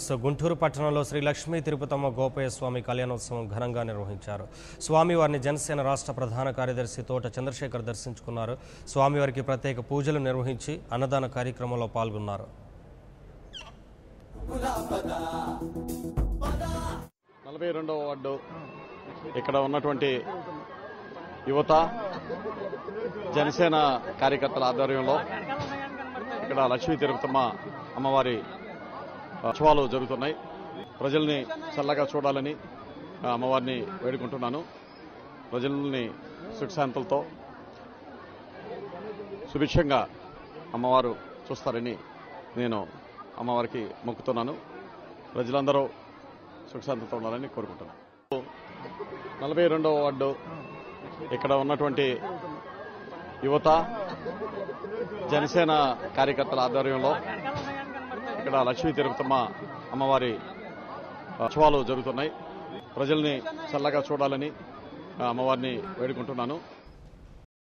so Guntur పట్టణంలో శ్రీ లక్ష్మీ తిరుపతమ్మ గోపయ్య స్వామి కళ్యాణోత్సవం ఘనంగా నిర్వహించారు స్వామివారిని జనసేన రాష్ట్ర ప్రధాన కార్యదర్శి తోట చంద్రశేఖర్ దర్శించుకున్నారు స్వామివారికి ప్రత్యేక పూజలు నిర్వహించి అన్నదాన కార్యక్రమంలో పాల్గొన్నారు నలభై రెండవ వార్డు ఇక్కడ ఉన్నటువంటి యువత జనసేన కార్యకర్తల ఆధ్వర్యంలో ఇక్కడ లక్ష్మీ తిరుపతమ్మ అమ్మవారి ఉత్సవాలు జరుగుతున్నాయి ప్రజల్ని చల్లగా చూడాలని ఆ అమ్మవారిని వేడుకుంటున్నాను ప్రజల్ని సుఖశాంతులతో సుభిక్షంగా అమ్మవారు చూస్తారని నేను అమ్మవారికి మొక్కుతున్నాను ప్రజలందరూ సుఖశాంతితో ఉండాలని కోరుకుంటున్నాను నలభై రెండవ వార్డు ఇక్కడ ఉన్నటువంటి యువత జనసేన కార్యకర్తల ఆధ్వర్యంలో ఇక్కడ లక్ష్మీ తిరుపతమ్మ అమ్మవారి ఉత్సవాలు జరుగుతున్నాయి ప్రజల్ని చల్లగా చూడాలని ఆ అమ్మవారిని వేడుకుంటున్నాను